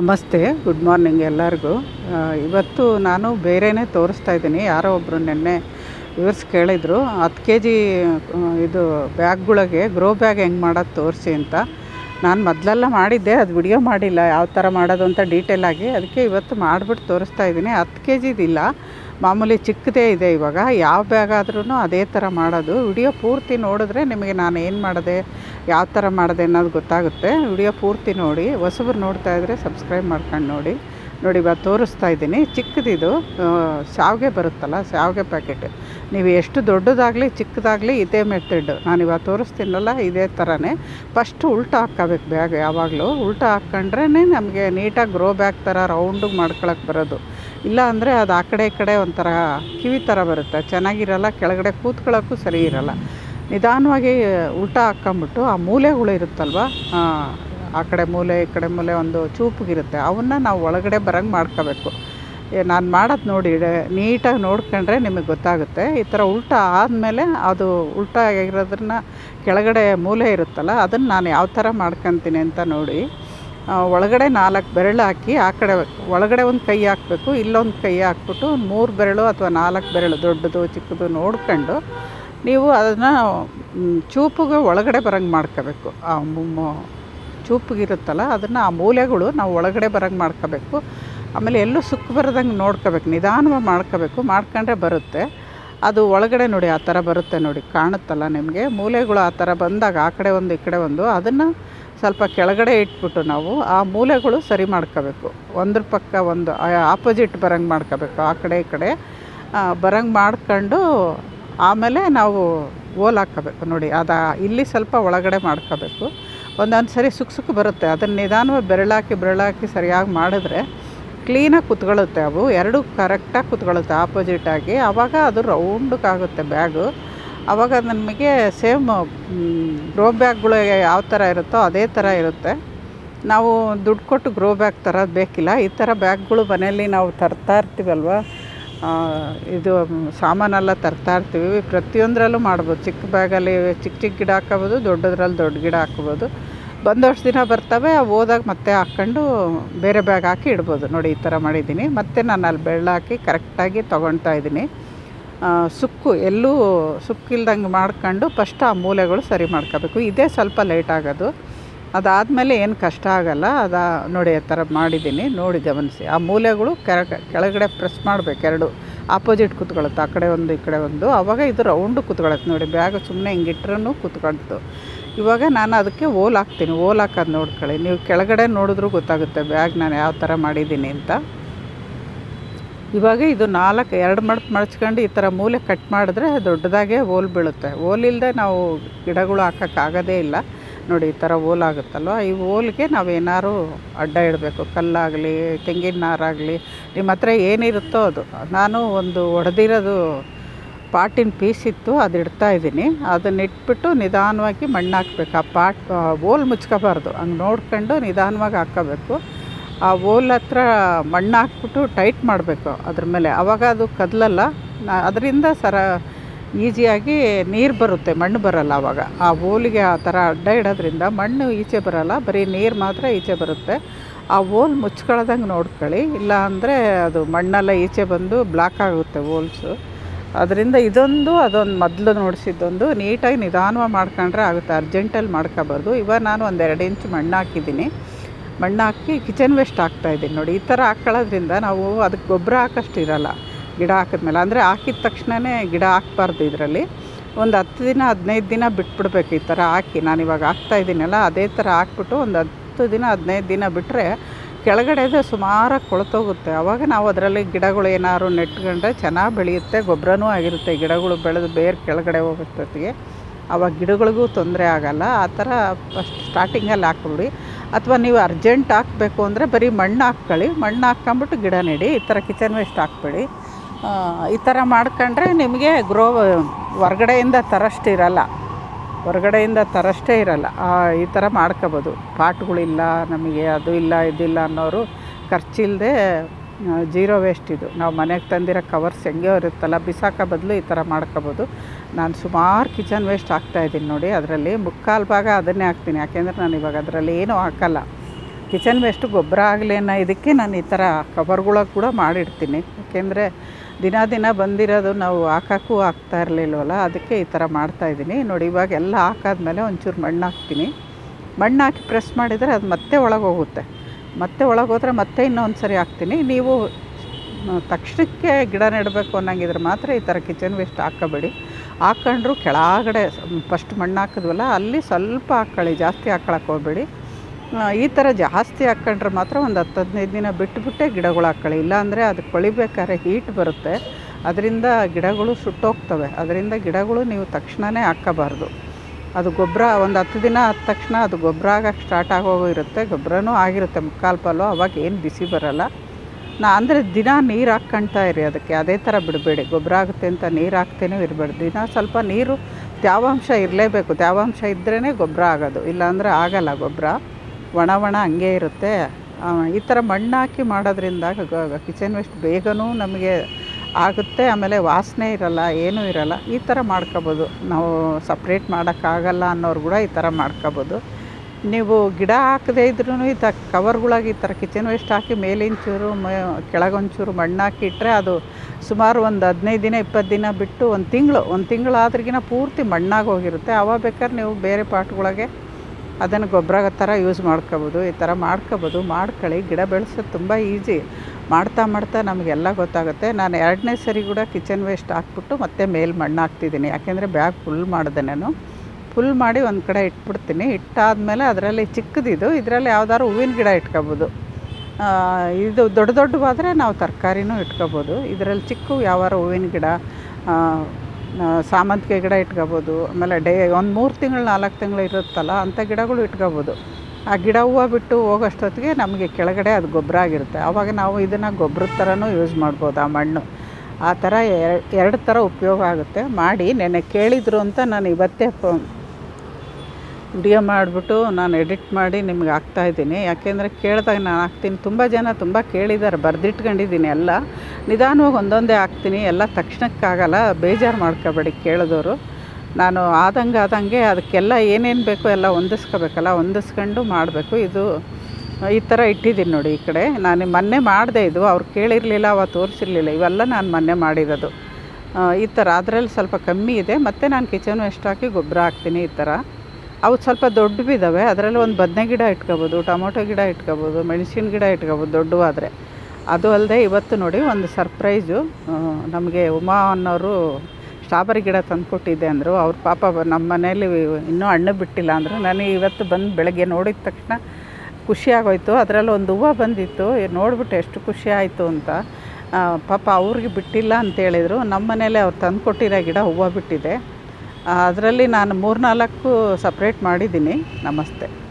ನಮಸ್ತೆ good morning ಎಲ್ಲರಿಗೂ ಆ, ಇವತ್ತು ನಾನು ಬೇರೆನೇ ತೋರಿಸ್ತಾ ಇದ್ದೀನಿ ಯಾರೋ ಒಬ್ಬರು ನಿನ್ನೆ ವಿವರ್ಸ್ ಕೇಳಿದರು ಹತ್ತು ಕೆ ಜಿ ಇದು ಬ್ಯಾಗ್ಗಳಿಗೆ ಗ್ರೋ ಬ್ಯಾಗ್ ಹೆಂಗೆ ಮಾಡೋದು ತೋರಿಸಿ ಅಂತ ನಾನು ಮೊದಲೆಲ್ಲ ಮಾಡಿದ್ದೆ ಅದು ವಿಡಿಯೋ ಮಾಡಿಲ್ಲ ಯಾವ ಥರ ಮಾಡೋದು ಅಂತ ಡೀಟೇಲಾಗಿ ಅದಕ್ಕೆ ಇವತ್ತು ಮಾಡಿಬಿಟ್ಟು ತೋರಿಸ್ತಾ ಇದ್ದೀನಿ ಹತ್ತು ಕೆ ಜಿದಿಲ್ಲ ಮಾಮೂಲಿ ಚಿಕ್ಕದೇ ಇದೆ ಇವಾಗ ಯಾವ ಬ್ಯಾಗ್ ಆದ್ರೂ ಅದೇ ಥರ ಮಾಡೋದು ವಿಡಿಯೋ ಪೂರ್ತಿ ನೋಡಿದ್ರೆ ನಿಮಗೆ ನಾನು ಏನು ಮಾಡಿದೆ ಯಾವ ಥರ ಮಾಡಿದೆ ಅನ್ನೋದು ಗೊತ್ತಾಗುತ್ತೆ ವಿಡಿಯೋ ಪೂರ್ತಿ ನೋಡಿ ಹೊಸಬ್ರು ನೋಡ್ತಾ ಇದ್ದರೆ ಸಬ್ಸ್ಕ್ರೈಬ್ ಮಾಡ್ಕೊಂಡು ನೋಡಿ ನೋಡಿ ಇವಾಗ ತೋರಿಸ್ತಾ ಇದ್ದೀನಿ ಚಿಕ್ಕದಿದು ಆ, ಶಾವಿಗೆ ಬರುತ್ತಲ್ಲ ಶಾವಿಗೆ ಪ್ಯಾಕೆಟ್ ನೀವು ಎಷ್ಟು ದೊಡ್ಡದಾಗಲಿ ಚಿಕ್ಕದಾಗಲಿ ಇದೇ ಮೆಥಡ್ ನಾನು ಇವಾಗ ತೋರಿಸ್ತೀನಲ್ಲ ಇದೇ ಥರನೇ ಫಸ್ಟು ಉಲ್ಟಾ ಹಾಕ್ಕೋಬೇಕು ಬ್ಯಾಗ್ ಯಾವಾಗಲೂ ಉಲ್ಟಾ ಹಾಕ್ಕೊಂಡ್ರೇ ನಮಗೆ ನೀಟಾಗಿ ಗ್ರೋ ಬ್ಯಾಗ್ ಥರ ರೌಂಡಿಗೆ ಮಾಡ್ಕೊಳಕ್ಕೆ ಬರೋದು ಇಲ್ಲ ಅಂದರೆ ಅದು ಆ ಕಡೆ ಈ ಕಡೆ ಒಂಥರ ಕಿವಿ ಥರ ಬರುತ್ತೆ ಚೆನ್ನಾಗಿರಲ್ಲ ಕೆಳಗಡೆ ಕೂತ್ಕೊಳ್ಳೋಕ್ಕೂ ಸರಿ ಇರಲ್ಲ ನಿಧಾನವಾಗಿ ಉಲ್ಟಾ ಹಾಕ್ಕೊಂಬಿಟ್ಟು ಆ ಮೂಲೆಗಳು ಇರುತ್ತಲ್ವ ಆ, ಆ ಕಡೆ ಮೂಲೆ ಈ ಕಡೆ ಮೂಲೆ ಒಂದು ಚೂಪಿಗಿರುತ್ತೆ ಅವನ್ನ ನಾವು ಒಳಗಡೆ ಬರಂಗೆ ಮಾಡ್ಕೋಬೇಕು ನಾನು ಮಾಡೋದು ನೋಡಿ ನೀಟಾಗಿ ನೋಡ್ಕೊಂಡ್ರೆ ನಿಮಗೆ ಗೊತ್ತಾಗುತ್ತೆ ಈ ಥರ ಉಲ್ಟಾ ಆದಮೇಲೆ ಅದು ಉಲ್ಟಾ ಆಗಿರೋದನ್ನ ಕೆಳಗಡೆ ಮೂಲೆ ಇರುತ್ತಲ್ಲ ಅದನ್ನು ನಾನು ಯಾವ ಥರ ಮಾಡ್ಕೊತೀನಿ ಅಂತ ನೋಡಿ ಆ, ಒಳಗಡೆ ನಾಲ್ಕು ಬೆರಳು ಹಾಕಿ ಆ ಕಡೆ ಒಳಗಡೆ ಒಂದು ಕೈ ಹಾಕಬೇಕು ಇಲ್ಲೊಂದು ಕೈ ಹಾಕ್ಬಿಟ್ಟು ಒಂದು ಮೂರು ಬೆರಳು ಅಥವಾ ನಾಲ್ಕು ಬೆರಳು ದೊಡ್ಡದು ಚಿಕ್ಕದು ನೋಡ್ಕೊಂಡು ನೀವು ಅದನ್ನು ಚೂಪಿಗೆ ಒಳಗಡೆ ಬರಂಗೆ ಮಾಡ್ಕೋಬೇಕು ಆ ಮು- ಮು- ಚೂಪಿಗಿರುತ್ತಲ್ಲ ಅದನ್ನು ಆ ಮೂಲೆಗಳು ನಾವು ಒಳಗಡೆ ಬರಂಗೆ ಮಾಡ್ಕೋಬೇಕು ಆಮೇಲೆ ಎಲ್ಲೂ ಸುಕ್ಕು ಬರದಂಗೆ ನೋಡ್ಕೋಬೇಕು ನಿಧಾನವಾಗಿ ಮಾಡ್ಕೋಬೇಕು ಮಾಡ್ಕೊಂಡ್ರೆ ಬರುತ್ತೆ ಅದು ಒಳಗಡೆ ನೋಡಿ ಆ ಥರ ಬರುತ್ತೆ ನೋಡಿ ಕಾಣುತ್ತಲ್ಲ ನಿಮಗೆ ಮೂಲೆಗಳು ಆ ಥರ ಬಂದಾಗ ಆ ಕಡೆ ಒಂದು ಈ ಕಡೆ ಒಂದು ಅದನ್ನು ಸ್ವಲ್ಪ ಕೆಳಗಡೆ ಇಟ್ಬಿಟ್ಟು ನಾವು ಆ ಮೂಲೆಗಳು ಸರಿ ಮಾಡ್ಕೋಬೇಕು ಒಂದ್ರ ಪಕ್ಕ ಒಂದು ಆಪೋಸಿಟ್ ಬರಂಗೆ ಮಾಡ್ಕೋಬೇಕು ಆ ಕಡೆ ಈ ಕಡೆ ಬರಂಗೆ ಮಾಡ್ಕೊಂಡು ಆಮೇಲೆ ನಾವು ಓಲ್ ಹಾಕ್ಕೋಬೇಕು ನೋಡಿ ಅದು ಇಲ್ಲಿ ಸ್ವಲ್ಪ ಒಳಗಡೆ ಮಾಡ್ಕೋಬೇಕು ಒಂದೊಂದು ಸರಿ ಸುಕ್ ಸುಕ್ ಬರುತ್ತೆ ಅದನ್ನು ನಿಧಾನವಾಗಿ ಬೆರಳಾಕಿ ಬೆರಳಾಕಿ ಸರಿಯಾಗಿ ಮಾಡಿದ್ರೆ ಕ್ಲೀನಾಗಿ ಕುತ್ಕೊಳ್ಳುತ್ತೆ ಅವು ಎರಡು ಕರೆಕ್ಟಾಗಿ ಕುತ್ಕೊಳ್ಳುತ್ತೆ ಆಪೋಸಿಟಾಗಿ ಆವಾಗ ಅದು ರೌಂಡಕ್ಕಾಗುತ್ತೆ ಬ್ಯಾಗು ಆವಾಗ ನಮಗೆ ಸೇಮ್ ಗ್ರೋ ಬ್ಯಾಗ್ಗಳು ಯಾವ ಥರ ಇರುತ್ತೋ ಅದೇ ಥರ ಇರುತ್ತೆ ನಾವು ದುಡ್ಡು ಕೊಟ್ಟು ಗ್ರೋ ಬ್ಯಾಗ್ ತರೋದು ಬೇಕಿಲ್ಲ ಈ ಥರ ಬ್ಯಾಗ್ಗಳು ಮನೆಯಲ್ಲಿ ನಾವು ತರ್ತಾ ಇರ್ತೀವಲ್ವ ಆ, ಇದು ಸಾಮಾನೆಲ್ಲ ತರ್ತಾ ಇರ್ತೀವಿ ಪ್ರತಿಯೊಂದರಲ್ಲೂ ಮಾಡ್ಬೋದು ಚಿಕ್ಕ ಬ್ಯಾಗಲ್ಲಿ ಚಿಕ್ಕ ಚಿಕ್ಕ ಗಿಡ ಹಾಕೋಬೋದು ದೊಡ್ಡದ್ರಲ್ಲಿ ದೊಡ್ಡ ಗಿಡ ಹಾಕ್ಬೋದು ಬಂದಷ್ಟು ದಿನ ಬರ್ತವೆ ಅವು ಹೋದಾಗ ಮತ್ತೆ ಹಾಕ್ಕೊಂಡು ಬೇರೆ ಬ್ಯಾಗ್ ಹಾಕಿ ಇಡ್ಬೋದು ನೋಡಿ ಈ ಥರ ಮಾಡಿದ್ದೀನಿ ಮತ್ತೆ ನಾನು ಅಲ್ಲಿ ಬೆಳ್ಳ ಹಾಕಿ ಕರೆಕ್ಟಾಗಿ ತೊಗೊಳ್ತಾ ಇದ್ದೀನಿ ಆ, ಸುಕ್ಕು ಎಲ್ಲೂ ಸುಕ್ಕಿಲ್ದಂಗೆ ಮಾಡ್ಕೊಂಡು ಫಸ್ಟ್ ಆ ಮೂಲೆಗಳು ಸರಿ ಮಾಡ್ಕೋಬೇಕು ಇದೇ ಸ್ವಲ್ಪ ಲೇಟ್ ಆಗೋದು ಅದಾದಮೇಲೆ ಏನು ಕಷ್ಟ ಆಗಲ್ಲ ಅದ ನೋಡಿ ಆ ಥರ ಮಾಡಿದ್ದೀನಿ ನೋಡಿ ಗಮನಿಸಿ ಆ ಮೂಲೆಗಳು ಕೆಳಗೆ ಕೆಳಗಡೆ ಪ್ರೆಸ್ ಮಾಡಬೇಕು ಎರಡು ಆಪೋಸಿಟ್ ಕೂತ್ಕೊಳ್ಳುತ್ತೆ ಆ ಕಡೆ ಒಂದು ಈ ಕಡೆ ಒಂದು ಆವಾಗ ಇದು ರೌಂಡು ಕೂತ್ಕೊಳ್ಳುತ್ತೆ ನೋಡಿ ಬ್ಯಾಗ್ ಸುಮ್ಮನೆ ಹಿಂಗಿಟ್ರೂ ಕೂತ್ಕೊಳ್ತು ಇವಾಗ ನಾನು ಅದಕ್ಕೆ ಓಲ್ ಹಾಕ್ತೀನಿ ಓಲ್ ಹಾಕೋದು ನೋಡ್ಕೊಳ್ಳಿ ನೀವು ಕೆಳಗಡೆ ನೋಡಿದ್ರೂ ಗೊತ್ತಾಗುತ್ತೆ ಬ್ಯಾಗ್ ನಾನು ಯಾವ ಥರ ಮಾಡಿದ್ದೀನಿ ಅಂತ ಇವಾಗ ಇದು ನಾಲ್ಕು ಎರಡು ಮಡಪು ಮಡಚ್ಕೊಂಡು ಈ ಥರ ಮೂಲೆ ಕಟ್ ಮಾಡಿದ್ರೆ ದೊಡ್ಡದಾಗೆ ಓಲ್ ಬೀಳುತ್ತೆ ಓಲ್ ಇಲ್ಲದೆ ನಾವು ಗಿಡಗಳು ಹಾಕೋಕ್ಕಾಗೋದೇ ಇಲ್ಲ ನೋಡಿ ಈ ಥರ ಓಲ್ ಆಗುತ್ತಲ್ವ ಈ ಓಲ್ಗೆ ನಾವೇನಾದ್ರು ಅಡ್ಡ ಇಡಬೇಕು ಕಲ್ಲಾಗಲಿ ತೆಂಗಿನ ನಾರಾಗಲಿ ನಿಮ್ಮ ಹತ್ರ ಏನಿರುತ್ತೋ ಅದು ನಾನು ಒಂದು ಒಡೆದಿರೋದು ಪಾಟಿನ ಪೀಸ್ ಇತ್ತು ಅದು ಇಡ್ತಾ ಇದ್ದೀನಿ ಅದನ್ನ ಇಟ್ಬಿಟ್ಟು ನಿಧಾನವಾಗಿ ಮಣ್ಣು ಹಾಕ್ಬೇಕು ಆ ಪಾಟ್ ಓಲ್ ಮುಚ್ಕೋಬಾರ್ದು ಹಂಗೆ ನೋಡ್ಕೊಂಡು ನಿಧಾನವಾಗಿ ಹಾಕ್ಕೋಬೇಕು ಆ ಓಲ್ ಹತ್ರ ಮಣ್ಣು ಹಾಕ್ಬಿಟ್ಟು ಟೈಟ್ ಮಾಡಬೇಕು ಅದ್ರ ಮೇಲೆ ಆವಾಗ ಅದು ಕದಲಲ್ಲ ಅದರಿಂದ ಸರ ಈಸಿಯಾಗಿ ನೀರು ಬರುತ್ತೆ ಮಣ್ಣು ಬರಲ್ಲ ಆವಾಗ ಆ ಓಲಿಗೆ ಆ ಥರ ಅಡ್ಡ ಇಡೋದ್ರಿಂದ ಮಣ್ಣು ಈಚೆ ಬರಲ್ಲ ಬರೀ ನೀರು ಮಾತ್ರ ಈಚೆ ಬರುತ್ತೆ ಆ ಓಲ್ ಮುಚ್ಕೊಳ್ಳೋದಂಗೆ ನೋಡ್ಕೊಳ್ಳಿ ಇಲ್ಲ ಅಂದರೆ ಅದು ಮಣ್ಣೆಲ್ಲ ಈಚೆ ಬಂದು ಬ್ಲಾಕ್ ಆಗುತ್ತೆ ಓಲ್ಸು ಅದರಿಂದ ಇದೊಂದು ಅದೊಂದು ಮೊದಲು ನೋಡಿಸಿದ್ದೊಂದು ನೀಟಾಗಿ ನಿಧಾನವಾಗಿ ಮಾಡ್ಕೊಂಡ್ರೆ ಆಗುತ್ತೆ ಅರ್ಜೆಂಟಲ್ಲಿ ಮಾಡ್ಕೋಬಾರ್ದು ಇವಾಗ ನಾನು ಒಂದು ಎರಡು ಇಂಚ್ ಮಣ್ಣು ಹಾಕಿದ್ದೀನಿ ಮಣ್ಣು ಹಾಕಿ ಕಿಚನ್ ವೇಸ್ಟ್ ಹಾಕ್ತಾಯಿದ್ದೀನಿ ನೋಡಿ ಈ ಥರ ಹಾಕ್ಕೊಳ್ಳೋದ್ರಿಂದ ನಾವು ಅದಕ್ಕೆ ಗೊಬ್ಬರ ಹಾಕೋಷ್ಟು ಇರಲ್ಲ ಗಿಡ ಹಾಕಿದ್ಮೇಲೆ ಅಂದರೆ ಹಾಕಿದ ತಕ್ಷಣವೇ ಗಿಡ ಹಾಕ್ಬಾರ್ದು ಇದರಲ್ಲಿ ಒಂದು ಹತ್ತು ದಿನ ಹದಿನೈದು ದಿನ ಬಿಟ್ಬಿಡ್ಬೇಕು ಈ ಥರ ಹಾಕಿ ನಾನು ಇವಾಗ ಹಾಕ್ತಾ ಇದ್ದೀನಲ್ಲ ಅದೇ ಥರ ಹಾಕ್ಬಿಟ್ಟು ಒಂದು ಹತ್ತು ದಿನ ಹದಿನೈದು ದಿನ ಬಿಟ್ಟರೆ ಕೆಳಗಡೆದು ಸುಮಾರಾಗಿ ಕೊಳ್ತೋಗುತ್ತೆ ಆವಾಗ ನಾವು ಅದರಲ್ಲಿ ಗಿಡಗಳು ಏನಾದ್ರು ನೆಟ್ಕೊಂಡ್ರೆ ಚೆನ್ನಾಗಿ ಬೆಳೆಯುತ್ತೆ ಗೊಬ್ಬರನೂ ಆಗಿರುತ್ತೆ ಗಿಡಗಳು ಬೆಳೆದು ಬೇರೆ ಕೆಳಗಡೆ ಹೋಗೋಷ್ಟೊತ್ತಿಗೆ ಆವಾಗ ಗಿಡಗಳಿಗೂ ತೊಂದರೆ ಆಗಲ್ಲ ಆ ಥರ ಫಸ್ಟ್ ಸ್ಟಾರ್ಟಿಂಗಲ್ಲಿ ಹಾಕ್ಬಿಡಿ ಅಥವಾ ನೀವು ಅರ್ಜೆಂಟ್ ಹಾಕಬೇಕು ಅಂದರೆ ಬರೀ ಮಣ್ಣು ಹಾಕ್ಕೊಳ್ಳಿ ಮಣ್ಣು ಹಾಕ್ಕೊಂಬಿಟ್ಟು ಗಿಡ ನೆಡಿ ಈ ಥರ ಕಿಚನ್ ವೇಸ್ಟ್ ಹಾಕ್ಬೇಡಿ ಆ, ಈ ಥರ ಮಾಡ್ಕೊಂಡ್ರೆ ನಿಮಗೆ ಗ್ರೋ ಹೊರ್ಗಡೆಯಿಂದ ತರಷ್ಟು ಇರಲ್ಲ ಹೊರಗಡೆಯಿಂದ ತರಷ್ಟೇ ಇರಲ್ಲ ಆ, ಈ ಥರ ಮಾಡ್ಕೋಬೋದು ಪಾಟ್ಗಳಿಲ್ಲ ನಮಗೆ ಅದು ಇಲ್ಲ ಇದಿಲ್ಲ ಅನ್ನೋರು ಖರ್ಚಿಲ್ಲದೆ ಜೀರೋ ವೇಸ್ಟ್ ಇದು ನಾವು ಮನೆಗೆ ತಂದಿರೋ ಕವರ್ಸ್ ಹೆಂಗೆ ಇರುತ್ತಲ್ಲ ಬಿಸಾಕೋ ಬದಲು ಈ ಥರ ಮಾಡ್ಕೋಬೋದು ನಾನು ಸುಮಾರು ಕಿಚನ್ ವೇಸ್ಟ್ ಹಾಕ್ತಾಯಿದ್ದೀನಿ ನೋಡಿ ಅದರಲ್ಲಿ ಮುಕ್ಕಾಲು ಭಾಗ ಅದನ್ನೇ ಹಾಕ್ತೀನಿ ಯಾಕೆಂದರೆ ನಾನು ಇವಾಗ ಅದರಲ್ಲಿ ಏನೂ ಹಾಕಲ್ಲ ಕಿಚನ್ ವೇಸ್ಟು ಗೊಬ್ಬರ ಆಗಲಿ ಅನ್ನೋ ಇದಕ್ಕೆ ನಾನು ಈ ಥರ ಕವರ್ಗಳ ಕೂಡ ಮಾಡಿಡ್ತೀನಿ ಯಾಕೆಂದರೆ ದಿನ ದಿನ ಬಂದಿರೋದು ನಾವು ಹಾಕೋಕ್ಕೂ ಆಗ್ತಾ ಇರಲಿಲ್ವಲ್ಲ ಅದಕ್ಕೆ ಈ ಥರ ಮಾಡ್ತಾಯಿದ್ದೀನಿ ನೋಡಿ ಇವಾಗ ಎಲ್ಲ ಹಾಕಾದ್ಮೇಲೆ ಒಂಚೂರು ಮಣ್ಣು ಹಾಕ್ತೀನಿ ಮಣ್ಣು ಹಾಕಿ ಪ್ರೆಸ್ ಮಾಡಿದರೆ ಅದು ಮತ್ತೆ ಒಳಗೆ ಹೋಗುತ್ತೆ ಮತ್ತೆ ಒಳಗೆ ಹೋದರೆ ಮತ್ತೆ ಇನ್ನೊಂದು ಸರಿ ಹಾಕ್ತೀನಿ ನೀವು ಮ, ತಕ್ಷಣಕ್ಕೆ ಗಿಡ ನೆಡಬೇಕು ಅನ್ನಂಗಿದ್ರೆ ಮಾತ್ರ ಈ ಥರ ಕಿಚನ್ ವೇಸ್ಟ್ ಹಾಕೋಬೇಡಿ ಹಾಕ್ಕೊಂಡ್ರು ಕೆಳಗಡೆ ಫಸ್ಟ್ ಮಣ್ಣು ಹಾಕಿದ್ವಲ್ಲ ಅಲ್ಲಿ ಸ್ವಲ್ಪ ಹಾಕ್ಕೊಳ್ಳಿ ಜಾಸ್ತಿ ಹಾಕ್ಕೊಳಕ್ಕೆ ಹೋಗಬೇಡಿ ಈ ಥರ ಜಾಸ್ತಿ ಹಾಕ್ಕೊಂಡ್ರೆ ಮಾತ್ರ ಒಂದು ಹತ್ತು ಹದಿನೈದು ದಿನ ಬಿಟ್ಟುಬಿಟ್ಟೆ ಗಿಡಗಳು ಹಾಕ್ಕೊಳ್ಳಿ ಇಲ್ಲಾಂದರೆ ಅದು ಕೊಳಿಬೇಕಾದ್ರೆ ಹೀಟ್ ಬರುತ್ತೆ ಅದರಿಂದ ಗಿಡಗಳು ಸುಟ್ಟೋಗ್ತವೆ ಅದರಿಂದ ಗಿಡಗಳು ನೀವು ತಕ್ಷಣವೇ ಹಾಕ್ಕೋಬಾರ್ದು ಅದು ಗೊಬ್ಬರ ಒಂದು ಹತ್ತು ದಿನ ಆದ ತಕ್ಷಣ ಅದು ಗೊಬ್ಬರ ಆಗಕ್ಕೆ ಸ್ಟಾರ್ಟ್ ಆಗೋಗು ಇರುತ್ತೆ ಗೊಬ್ಬರನೂ ಆಗಿರುತ್ತೆ ಮುಕ್ಕಾಲು ಪಾಲು ಅವಾಗ ಏನು ಬಿಸಿ ಬರಲ್ಲ ನಾ ಅಂದರೆ ದಿನ ನೀರು ಹಾಕ್ಕೊಳ್ತಾ ಇರಿ ಅದಕ್ಕೆ ಅದೇ ಥರ ಬಿಡಬೇಡಿ ಗೊಬ್ಬರ ಆಗುತ್ತೆ ಅಂತ ನೀರು ಹಾಕ್ತೇನೆ ಇರಬೇಡಿ ದಿನ ಸ್ವಲ್ಪ ನೀರು ತ್ಯಾವಾಂಶ ಇರಲೇಬೇಕು ತ್ಯಾವಾಂಶ ಇದ್ರೇ ಗೊಬ್ಬರ ಆಗೋದು ಇಲ್ಲಾಂದರೆ ಆಗಲ್ಲ ಗೊಬ್ಬರ ಒಣ ಒಣ ಹಂಗೆ ಇರುತ್ತೆ ಆ, ಈ ಥರ ಮಣ್ಣು ಹಾಕಿ ಮಾಡೋದ್ರಿಂದ ಕಿಚನ್ ವೇಸ್ಟ್ ಬೇಗನೂ ನಮಗೆ ಆಗುತ್ತೆ ಆಮೇಲೆ ವಾಸನೆ ಇರಲ್ಲ ಏನೂ ಇರಲ್ಲ ಈ ಥರ ಮಾಡ್ಕೋಬೋದು ನಾವು ಸಪ್ರೇಟ್ ಮಾಡೋಕ್ಕಾಗಲ್ಲ ಅನ್ನೋರು ಕೂಡ ಈ ಥರ ಮಾಡ್ಕೋಬೋದು ನೀವು ಗಿಡ ಹಾಕದೇ ಇದ್ರೂ ಈ ಥರ ಕವರ್ಗಳಾಗಿ ಈ ಥರ ಕಿಚನ್ ವೇಸ್ಟ್ ಹಾಕಿ ಮೇಲಿಂಚೂರು ಮ ಕೆಳಗೊಂಚೂರು ಮಣ್ಣು ಹಾಕಿ ಇಟ್ಟರೆ ಅದು ಸುಮಾರು ಒಂದು ಹದಿನೈದು ದಿನ ಇಪ್ಪತ್ತು ದಿನ ಬಿಟ್ಟು ಒಂದು ತಿಂಗಳು ಒಂದು ತಿಂಗಳು ಆದ್ರಿಗಿನ ಪೂರ್ತಿ ಮಣ್ಣಾಗಿ ಹೋಗಿರುತ್ತೆ ಅವಾಗ ಬೇಕಾದ್ರೆ ನೀವು ಬೇರೆ ಪಾಟ್ಗಳಿಗೆ ಅದನ್ನು ಗೊಬ್ಬರ ಥರ ಯೂಸ್ ಮಾಡ್ಕೋಬೋದು ಈ ಥರ ಮಾಡ್ಕೋಬೋದು ಮಾಡ್ಕೊಳ್ಳಿ ಗಿಡ ಬೆಳೆಸೋದು ತುಂಬ ಈಸಿ ಮಾಡ್ತಾ ಮಾಡ್ತಾ ನಮಗೆಲ್ಲ ಗೊತ್ತಾಗುತ್ತೆ ನಾನು ಎರಡನೇ ಸರಿ ಕೂಡ ಕಿಚನ್ ವೇಸ್ಟ್ ಹಾಕ್ಬಿಟ್ಟು ಮತ್ತೆ ಮೇಲೆ ಮಣ್ಣು ಹಾಕ್ತಿದ್ದೀನಿ ಯಾಕೆಂದರೆ ಬ್ಯಾಗ್ ಫುಲ್ ಮಾಡಿದೆ ನಾನು ಫುಲ್ ಮಾಡಿ ಒಂದು ಕಡೆ ಇಟ್ಬಿಡ್ತೀನಿ ಇಟ್ಟಾದಮೇಲೆ ಅದರಲ್ಲಿ ಚಿಕ್ಕದಿದು ಇದರಲ್ಲಿ ಯಾವ್ದಾದ್ರು ಹೂವಿನ ಗಿಡ ಇಟ್ಕೋಬೋದು ಆ, ಇದು ದೊಡ್ಡ ದೊಡ್ಡವಾದರೆ ನಾವು ತರಕಾರಿನೂ ಇಟ್ಕೋಬೋದು ಇದರಲ್ಲಿ ಚಿಕ್ಕ ಯಾವಾರು ಹೂವಿನ ಗಿಡ ಆ, ಆ, ಸಾಮಂತಿಗೆ ಗಿಡ ಇಟ್ಕೋಬೋದು ಆಮೇಲೆ ಡೇ ಒಂದು ಮೂರು ತಿಂಗಳು ನಾಲ್ಕು ತಿಂಗಳು ಇರುತ್ತಲ್ಲ ಅಂಥ ಗಿಡಗಳು ಇಟ್ಕೋಬೋದು ಆ ಗಿಡ ಹೂವು ಬಿಟ್ಟು ಹೋಗೋಷ್ಟೊತ್ತಿಗೆ ನಮಗೆ ಕೆಳಗಡೆ ಅದು ಗೊಬ್ಬರ ಆಗಿರುತ್ತೆ ಆವಾಗ ನಾವು ಇದನ್ನು ಗೊಬ್ಬರದ ಥರನೂ ಯೂಸ್ ಮಾಡ್ಬೋದು ಆ ಮಣ್ಣು ಆ ಥರ ಎರ- ಎರಡು ಥರ ಉಪಯೋಗ ಆಗುತ್ತೆ ಮಾಡಿ ನೆನ್ನೆ ಕೇಳಿದರು ಅಂತ ನಾನು ಇವತ್ತೇ ಫೋ ವಿಡಿಯೋ ಮಾಡಿಬಿಟ್ಟು ನಾನು ಎಡಿಟ್ ಮಾಡಿ ನಿಮ್ಗೆ ಹಾಕ್ತಾಯಿದ್ದೀನಿ ಯಾಕೆಂದರೆ ಕೇಳಿದಾಗ ನಾನು ಹಾಕ್ತೀನಿ ತುಂಬ ಜನ ತುಂಬ ಕೇಳಿದ್ದಾರೆ ಬರೆದಿಟ್ಕೊಂಡಿದ್ದೀನಿ ಎಲ್ಲ ನಿಧಾನವಾಗಿ ಒಂದೊಂದೇ ಹಾಕ್ತೀನಿ ಎಲ್ಲ ತಕ್ಷಣಕ್ಕಾಗಲ್ಲ ಬೇಜಾರು ಮಾಡ್ಕೋಬೇಡಿ ಕೇಳಿದವರು ನಾನು ಆದಂಗೆ ಆದಂಗೆ ಅದಕ್ಕೆಲ್ಲ ಏನೇನು ಬೇಕೋ ಎಲ್ಲ ಹೊಂದಿಸ್ಕೋಬೇಕಲ್ಲ ಹೊಂದಿಸ್ಕೊಂಡು ಮಾಡಬೇಕು ಇದು ಈ ಥರ ಇಟ್ಟಿದ್ದೀನಿ ನೋಡಿ ಈ ಕಡೆ ನಾನು ಮೊನ್ನೆ ಮಾಡಿದೆ ಇದು ಅವ್ರು ಕೇಳಿರಲಿಲ್ಲ ಅವ ತೋರಿಸಿರ್ಲಿಲ್ಲ ಇವೆಲ್ಲ ನಾನು ಮೊನ್ನೆ ಮಾಡಿರೋದು ಆ, ಈ ಥರ ಅದರಲ್ಲಿ ಸ್ವಲ್ಪ ಕಮ್ಮಿ ಇದೆ ಮತ್ತು ನಾನು ಕಿಚನ್ ವೇಸ್ಟ್ ಹಾಕಿ ಗೊಬ್ಬರ ಹಾಕ್ತೀನಿ ಈ ಥರ ಅವು ಸ್ವಲ್ಪ ದೊಡ್ಡವಿದ್ದಾವೆ ಅದರಲ್ಲಿ ಒಂದು ಬದನೆ ಗಿಡ ಇಟ್ಕೋಬೋದು ಟೊಮೊಟೊ ಗಿಡ ಇಟ್ಕೋಬೋದು ಮೆಣಸಿನ ಗಿಡ ಇಟ್ಕೋಬೋದು ದೊಡ್ಡವಾದರೆ ಅದು ಅಲ್ಲದೆ ಇವತ್ತು ನೋಡಿ ಒಂದು ಸರ್ಪ್ರೈಸು ನಮಗೆ ಉಮಾ ಅನ್ನೋರು ಸ್ಟ್ರಾಬೆರಿ ಗಿಡ ತಂದುಕೊಟ್ಟಿದ್ದೆ ಅಂದರು ಅವ್ರ ಪಾಪ ಬ- ನಮ್ಮ ಮನೇಲಿ ಇನ್ನೂ ಹಣ್ಣು ಬಿಟ್ಟಿಲ್ಲ ಅಂದರು ನನಗೆ ಇವತ್ತು ಬಂದು ಬೆಳಗ್ಗೆ ನೋಡಿದ ತಕ್ಷಣ ಖುಷಿ ಆಗೋಯ್ತು ಅದರಲ್ಲಿ ಒಂದು ಹೂವು ಬಂದಿತ್ತು ನೋಡಿಬಿಟ್ಟು ಎಷ್ಟು ಖುಷಿ ಆಯಿತು ಅಂತ ಆ, ಪಾಪ ಅವ್ರಿಗೆ ಬಿಟ್ಟಿಲ್ಲ ಅಂತ ಹೇಳಿದರು ನಮ್ಮ ಮನೇಲೆ ಅವ್ರು ತಂದುಕೊಟ್ಟಿರೋ ಗಿಡ ಹೂವು ಬಿಟ್ಟಿದೆ ಅದರಲ್ಲಿ ನಾನು ಮೂರ್ನಾಲ್ಕು ಸಪ್ರೇಟ್ ಮಾಡಿದ್ದೀನಿ ನಮಸ್ತೆ